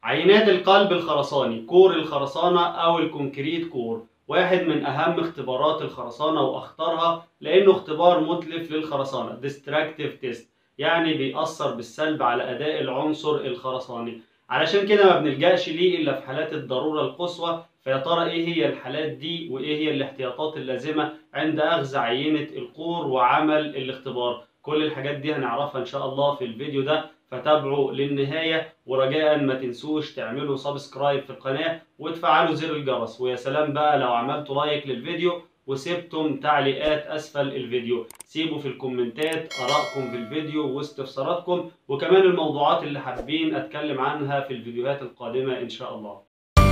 عينات القلب الخرساني كور الخرسانة أو الكونكريت كور واحد من أهم اختبارات الخرسانة وأخطرها لأنه اختبار متلف للخرسانة destructive test يعني بيأثر بالسلب على أداء العنصر الخرساني علشان كده ما بنلجأش ليه إلا في حالات الضرورة القصوى فيا ترى إيه هي الحالات دي وإيه هي الاحتياطات اللازمة عند أخذ عينة الكور وعمل الاختبار كل الحاجات دي هنعرفها إن شاء الله في الفيديو ده فتابعوا للنهاية ورجاء ما تنسوش تعملوا سبسكرايب في القناة وتفعلوا زر الجرس ويا سلام بقى لو عملتوا لايك للفيديو وسبتم تعليقات أسفل الفيديو سيبوا في الكومنتات آرائكم في الفيديو واستفساراتكم وكمان الموضوعات اللي حابين أتكلم عنها في الفيديوهات القادمة إن شاء الله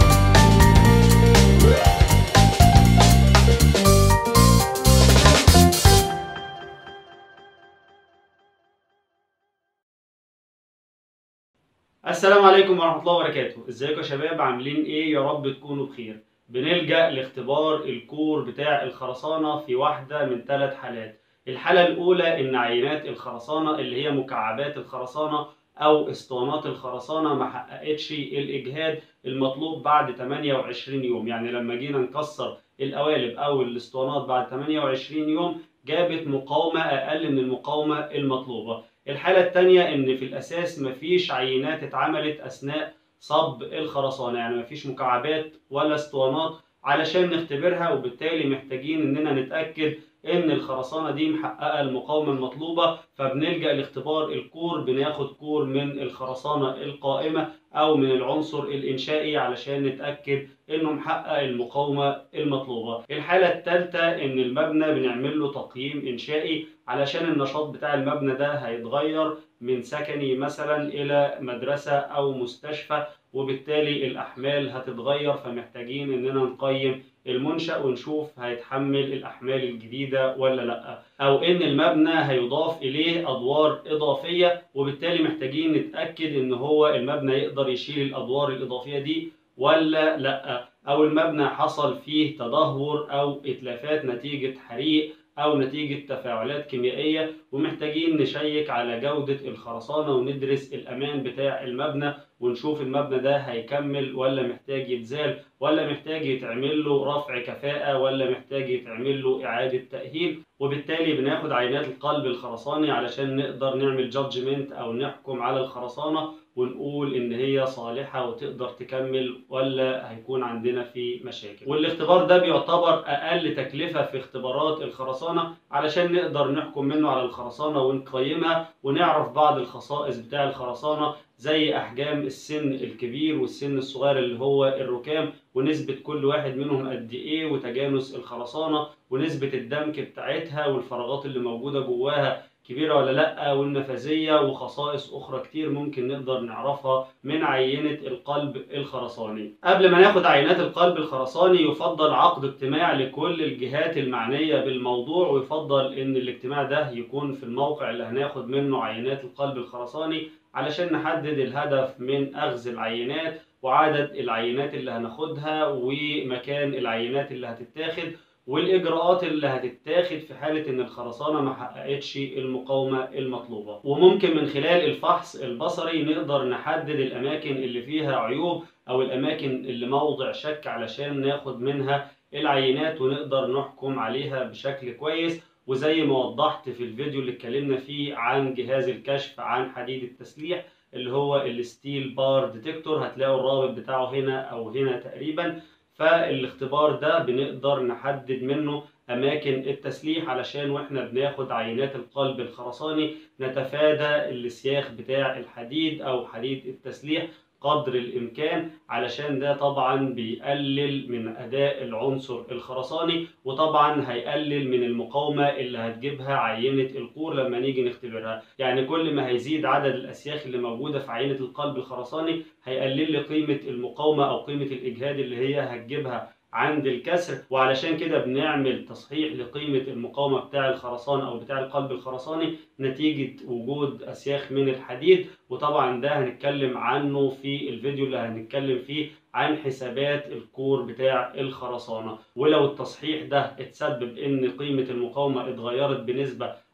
السلام عليكم ورحمة الله وبركاته ازيكم يا شباب عاملين ايه يا رب تكونوا بخير بنلجأ لاختبار الكور بتاع الخرسانة في واحدة من ثلاث حالات الحالة الأولى إن عينات الخرسانة اللي هي مكعبات الخرسانة أو اسطوانات الخرسانة ما حققتش الإجهاد المطلوب بعد 28 يوم يعني لما جينا نكسر القوالب أو الاسطوانات بعد 28 يوم جابت مقاومة أقل من المقاومة المطلوبة الحالة الثانية إن في الأساس مفيش عينات اتعملت أثناء صب الخرسانة يعني مفيش مكعبات ولا اسطوانات علشان نختبرها وبالتالي محتاجين إننا نتأكد إن الخرسانة دي محققة المقاومة المطلوبة فبنلجأ لاختبار الكور بناخد كور من الخرسانة القائمة أو من العنصر الإنشائي علشان نتأكد إنه محقق المقاومة المطلوبة. الحالة الثالثة إن المبنى بنعمل له تقييم إنشائي علشان النشاط بتاع المبنى ده هيتغير من سكني مثلا إلى مدرسة أو مستشفى وبالتالي الأحمال هتتغير فمحتاجين إننا نقيم المنشأ ونشوف هيتحمل الأحمال الجديدة ولا لأ أو إن المبنى هيضاف إليه أدوار إضافية وبالتالي محتاجين نتأكد إن هو المبنى يقدر يشيل الأدوار الإضافية دي ولا لأ أو المبنى حصل فيه تدهور أو إتلافات نتيجة حريق أو نتيجة تفاعلات كيميائية ومحتاجين نشيك على جودة الخرسانة وندرس الأمان بتاع المبنى ونشوف المبنى ده هيكمل ولا محتاج يتزال ولا محتاج يتعمل له رفع كفاءة ولا محتاج يتعمل له إعادة تأهيل وبالتالي بناخد عينات القلب الخرساني علشان نقدر نعمل جادجمنت أو نحكم على الخرسانة ونقول إن هي صالحة وتقدر تكمل ولا هيكون عندنا في مشاكل والاختبار ده بيعتبر أقل تكلفة في اختبارات الخرسانة علشان نقدر نحكم منه على الخرسانة ونقيمها ونعرف بعض الخصائص بتاع الخرسانة زي أحجام السن الكبير والسن الصغير اللي هو الركام ونسبة كل واحد منهم قد إيه وتجانس الخرسانة ونسبة الدمك بتاعتها والفراغات اللي موجودة جواها كبيرة ولا لأ والنفاذية وخصائص أخرى كتير ممكن نقدر نعرفها من عينة القلب الخرساني قبل ما ناخد عينات القلب الخرساني يفضل عقد اجتماع لكل الجهات المعنية بالموضوع ويفضل إن الاجتماع ده يكون في الموقع اللي هناخد منه عينات القلب الخرساني علشان نحدد الهدف من أخذ العينات وعدد العينات اللي هناخدها ومكان العينات اللي هتتاخد والاجراءات اللي هتتاخد في حاله ان الخرسانه ما حققتش المقاومه المطلوبه وممكن من خلال الفحص البصري نقدر نحدد الاماكن اللي فيها عيوب او الاماكن اللي موضع شك علشان ناخد منها العينات ونقدر نحكم عليها بشكل كويس وزي ما وضحت في الفيديو اللي اتكلمنا فيه عن جهاز الكشف عن حديد التسليح اللي هو الستيل بار ديتكتور هتلاقوا الرابط بتاعه هنا او هنا تقريبا فالاختبار ده بنقدر نحدد منه اماكن التسليح علشان واحنا بناخد عينات القلب الخرساني نتفادى السياخ بتاع الحديد او حديد التسليح قدر الامكان علشان ده طبعا بيقلل من اداء العنصر الخرساني وطبعا هيقلل من المقاومه اللي هتجيبها عينه الكور لما نيجي نختبرها يعني كل ما هيزيد عدد الاسياخ اللي موجوده في عينه القلب الخرساني هيقلل لي قيمه المقاومه او قيمه الاجهاد اللي هي هتجيبها عند الكسر وعلشان كده بنعمل تصحيح لقيمة المقاومة بتاع الخرسانة أو بتاع القلب الخرساني نتيجة وجود أسياخ من الحديد وطبعا ده هنتكلم عنه في الفيديو اللي هنتكلم فيه عن حسابات الكور بتاع الخرسانة ولو التصحيح ده اتسبب ان قيمة المقاومة اتغيرت بنسبة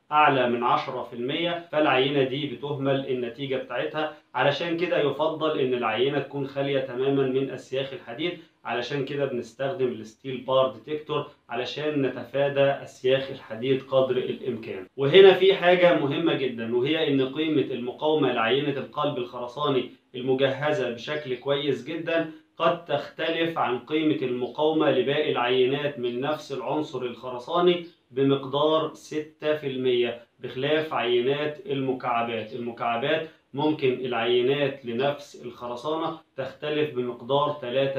أعلى من 10% فالعينة دي بتهمل النتيجة بتاعتها علشان كده يفضل إن العينة تكون خالية تماما من أسياخ الحديد علشان كده بنستخدم الستيل بار ديتكتور علشان نتفادى أسياخ الحديد قدر الإمكان وهنا في حاجة مهمة جدا وهي إن قيمة المقاومة لعينة القلب الخرساني المجهزة بشكل كويس جدا قد تختلف عن قيمة المقاومة لباقي العينات من نفس العنصر الخرساني بمقدار 6% بخلاف عينات المكعبات المكعبات ممكن العينات لنفس الخرسانة تختلف بمقدار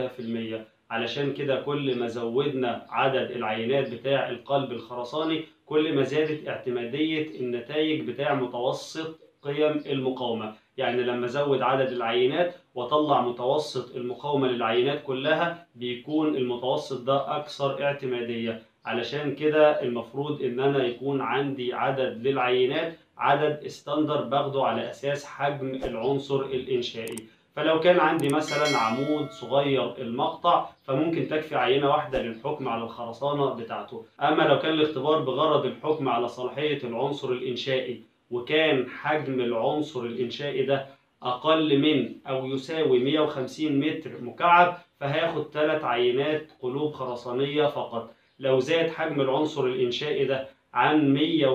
3% علشان كده كل ما زودنا عدد العينات بتاع القلب الخرساني كل ما زادت اعتمادية النتائج بتاع متوسط قيم المقاومة يعني لما ازود عدد العينات واطلع متوسط المقاومة للعينات كلها بيكون المتوسط ده اكثر اعتمادية علشان كده المفروض ان انا يكون عندي عدد للعينات عدد استندر باخده على اساس حجم العنصر الانشائي فلو كان عندي مثلا عمود صغير المقطع فممكن تكفي عينة واحدة للحكم على الخرسانة بتاعته أما لو كان الاختبار بغرض الحكم على صلاحية العنصر الإنشائي وكان حجم العنصر الإنشائي ده أقل من أو يساوي 150 متر مكعب فهياخد ثلاث عينات قلوب خرسانية فقط لو زاد حجم العنصر الإنشائي ده عن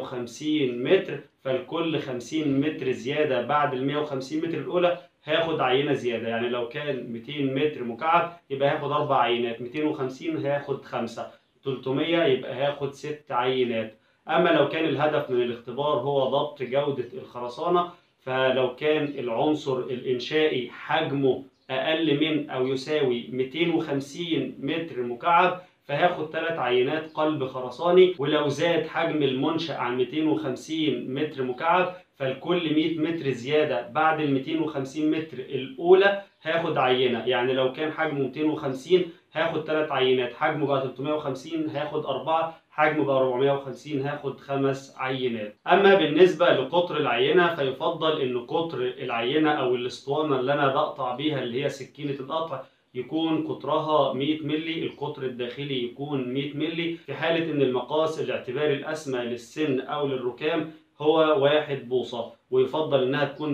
150 متر فالكل 50 متر زيادة بعد ال 150 متر الأولى هياخد عينة زيادة يعني لو كان 200 متر مكعب يبقى هياخد أربع عينات 250 هياخد خمسة 300 يبقى هياخد ست عينات أما لو كان الهدف من الاختبار هو ضبط جودة الخرسانة فلو كان العنصر الإنشائي حجمه أقل من أو يساوي 250 متر مكعب فهاخد ثلاث عينات قلب خرساني ولو زاد حجم المنشأ عن 250 متر مكعب فالكل 100 متر زيادة بعد ال 250 متر الأولى هاخد عينة يعني لو كان حجمه 250 هاخد ثلاث عينات حجمه بقى 350 هاخد أربعة حجمه بقى 450 هاخد خمس عينات أما بالنسبة لقطر العينة فيفضل إن قطر العينة أو الاسطوانة اللي أنا بقطع بيها اللي هي سكينة القطع يكون قطرها 100 مللي القطر الداخلي يكون 100 مللي في حالة إن المقاس الاعتباري الأسمى للسن أو للركام هو واحد بوصة ويفضل إنها تكون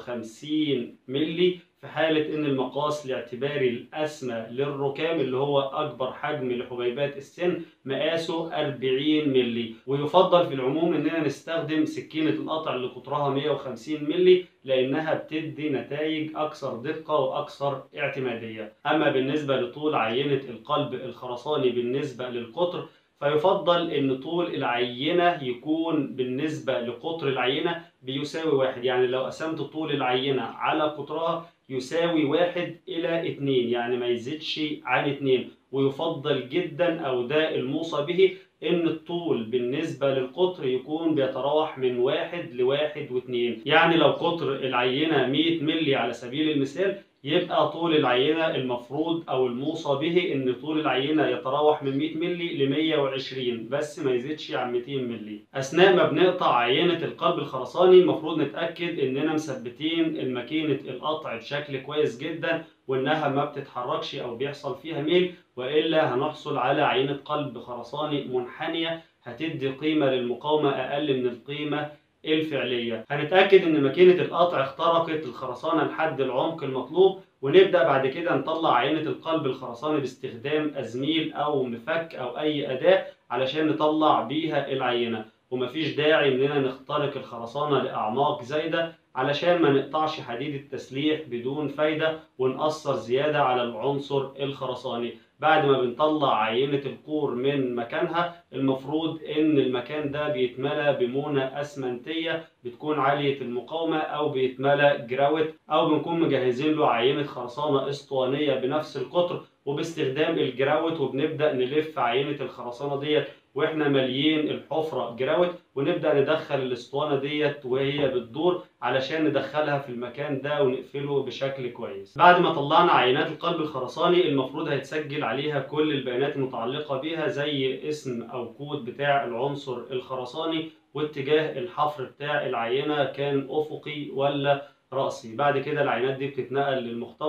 150 مللي في حالة إن المقاس الاعتباري الأسمى للركام اللي هو أكبر حجم لحبيبات السن مقاسه 40 مللي ويفضل في العموم إننا نستخدم سكينة القطع اللي قطرها 150 مللي لأنها بتدي نتائج أكثر دقة وأكثر اعتمادية أما بالنسبة لطول عينة القلب الخرساني بالنسبة للقطر فيفضل ان طول العينة يكون بالنسبة لقطر العينة بيساوي واحد يعني لو قسمت طول العينة على قطرها يساوي واحد إلى اتنين يعني ما يزيدش عن اتنين ويفضل جدا أو ده الموصى به إن الطول بالنسبة للقطر يكون بيتراوح من واحد لواحد واتنين يعني لو قطر العينة 100 ملي على سبيل المثال يبقى طول العينة المفروض أو الموصى به إن طول العينة يتراوح من 100 ملي ل 120 بس ما يزيدش عن 200 ملي. أثناء ما بنقطع عينة القلب الخرساني المفروض نتأكد إننا مثبتين الماكينة القطع بشكل كويس جدا وإنها ما بتتحركش أو بيحصل فيها ميل وإلا هنحصل على عينة قلب خرساني منحنية هتدي قيمة للمقاومة أقل من القيمة الفعلية هنتأكد ان ماكينة القطع اخترقت الخرسانة لحد العمق المطلوب ونبدأ بعد كده نطلع عينة القلب الخرساني باستخدام أزميل أو مفك أو أي أداة علشان نطلع بيها العينة ومفيش داعي إننا نخترق الخرسانة لأعماق زايدة علشان ما نقطعش حديد التسليح بدون فايدة ونأثر زيادة على العنصر الخرساني بعد ما بنطلع عينة الكور من مكانها المفروض ان المكان ده بيتملى بمونة اسمنتية بتكون عالية المقاومة او بيتملى جراوت او بنكون مجهزين له عينة خرسانة اسطوانية بنفس القطر وباستخدام الجراوت وبنبدأ نلف عينة الخرسانة ديت واحنا ماليين الحفرة جراوت ونبدأ ندخل الاسطوانة ديت وهي بتدور علشان ندخلها في المكان ده ونقفله بشكل كويس بعد ما طلعنا عينات القلب الخرساني المفروض هيتسجل عليها كل البيانات المتعلقة بيها زي اسم او كود بتاع العنصر الخرساني واتجاه الحفر بتاع العينة كان افقي ولا رأسي بعد كده العينات دي بتتنقل للمختبر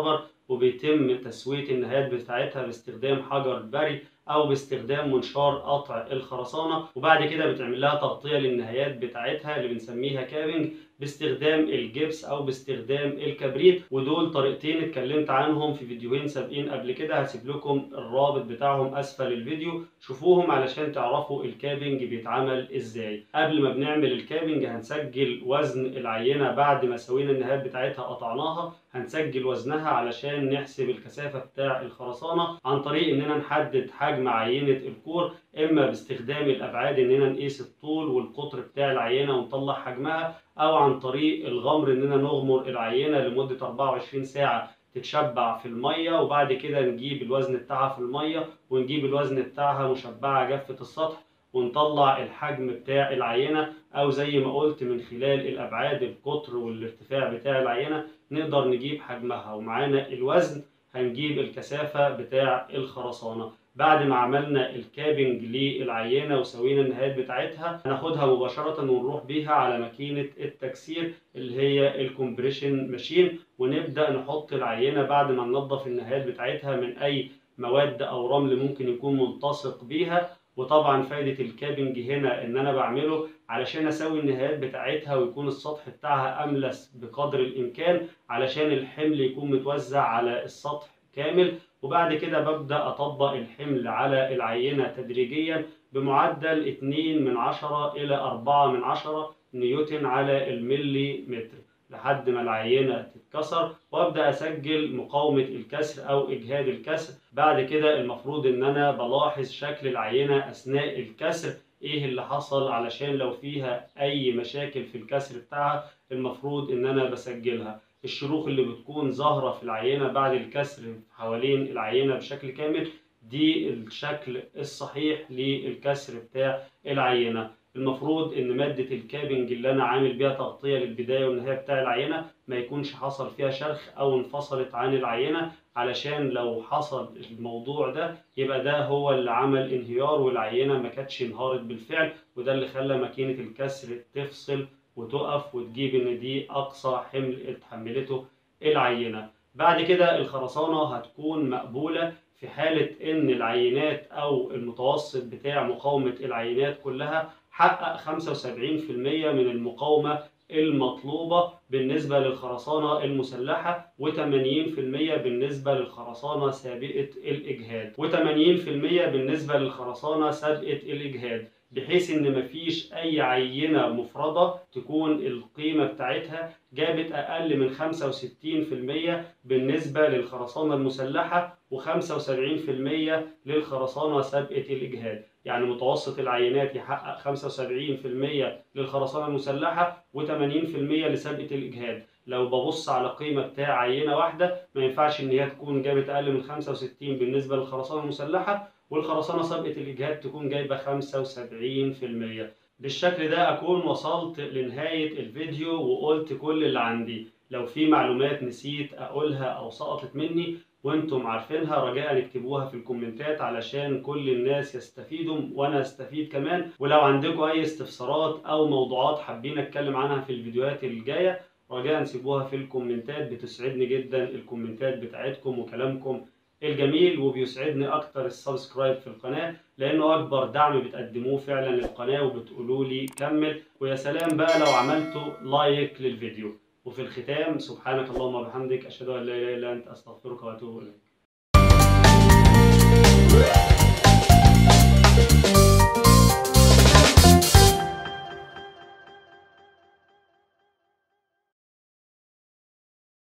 وبيتم تسوية النهايات بتاعتها باستخدام حجر بري او باستخدام منشار قطع الخرسانه وبعد كده بتعمل لها تغطيه للنهايات بتاعتها اللي بنسميها كابنج باستخدام الجبس او باستخدام الكبريت ودول طريقتين اتكلمت عنهم في فيديوهين سابقين قبل كده هسيب لكم الرابط بتاعهم اسفل الفيديو شوفوهم علشان تعرفوا الكابنج بيتعمل ازاي قبل ما بنعمل الكابنج هنسجل وزن العينه بعد ما سوينا النهايات بتاعتها قطعناها هنسجل وزنها علشان نحسب الكثافه بتاع الخرسانه عن طريق اننا نحدد حجم عينه الكور اما باستخدام الابعاد اننا نقيس الطول والقطر بتاع العينه ونطلع حجمها او عن طريق الغمر اننا نغمر العينه لمده 24 ساعه تتشبع في الميه وبعد كده نجيب الوزن بتاعها في الميه ونجيب الوزن بتاعها مشبعه جافه السطح ونطلع الحجم بتاع العينه او زي ما قلت من خلال الابعاد القطر والارتفاع بتاع العينه نقدر نجيب حجمها ومعانا الوزن هنجيب الكثافه بتاع الخرسانه بعد ما عملنا الكابنج للعينه وسوينا النهايات بتاعتها هناخدها مباشره ونروح بيها على ماكينه التكسير اللي هي الكومبريشن ماشين ونبدا نحط العينه بعد ما ننظف النهايات بتاعتها من اي مواد او رمل ممكن يكون ملتصق بيها وطبعا فايدة الكابنج هنا ان انا بعمله علشان اسوي النهايات بتاعتها ويكون السطح بتاعها املس بقدر الامكان علشان الحمل يكون متوزع على السطح كامل وبعد كده ببدأ أطبق الحمل على العينة تدريجيا بمعدل 2 من 10 إلى 4 من 10 نيوتن على الملي متر لحد ما العينة تتكسر وابدأ أسجل مقاومة الكسر أو إجهاد الكسر بعد كده المفروض إن أنا بلاحظ شكل العينة أثناء الكسر إيه اللي حصل علشان لو فيها أي مشاكل في الكسر بتاعها المفروض إن أنا بسجلها الشروخ اللي بتكون ظاهرة في العينة بعد الكسر حوالين العينة بشكل كامل دي الشكل الصحيح للكسر بتاع العينة المفروض ان مادة الكابنج اللي انا عامل بيها تغطية للبداية والنهاية بتاع العينة ما يكونش حصل فيها شرخ او انفصلت عن العينة علشان لو حصل الموضوع ده يبقى ده هو اللي عمل انهيار والعينة ما كانتش انهارت بالفعل وده اللي خلى ماكينة الكسر تفصل وتقف وتجيب ان دي اقصى حمل اتحملته العينة بعد كده الخرسانة هتكون مقبولة في حالة ان العينات او المتوسط بتاع مقاومة العينات كلها حقق 75% من المقاومة المطلوبة بالنسبة للخرسانة المسلحة و80% بالنسبة للخرسانة سابقة الإجهاد و80% بالنسبة للخرسانة سابقة الإجهاد بحيث ان مفيش اي عينة مفردة تكون القيمة بتاعتها جابت اقل من 65% بالنسبة للخرسانة المسلحة و75% للخرسانة سابقة الاجهاد يعني متوسط العينات يحقق 75% للخرسانة المسلحة و80% لسابقة الاجهاد لو ببص على قيمة بتاع عينة واحدة ما ينفعش ان هي تكون جابت اقل من 65 بالنسبة للخرسانة المسلحة والخرسانة سابقة الإجهاد تكون جايبة 75% بالشكل ده أكون وصلت لنهاية الفيديو وقلت كل اللي عندي لو في معلومات نسيت أقولها أو سقطت مني وانتم عارفينها رجاء اكتبوها في الكومنتات علشان كل الناس يستفيدوا وانا استفيد كمان ولو عندكم اي استفسارات او موضوعات حابين اتكلم عنها في الفيديوهات الجايه رجاء سيبوها في الكومنتات بتسعدني جدا الكومنتات بتاعتكم وكلامكم الجميل وبيسعدني اكتر السبسكرايب في القناه لانه اكبر دعم بتقدموه فعلا للقناه وبتقولوا لي كمل ويا سلام بقى لو عملتوا لايك للفيديو وفي الختام سبحانك اللهم وبحمدك اشهد ان لا اله الا انت استغفرك واتوب اليك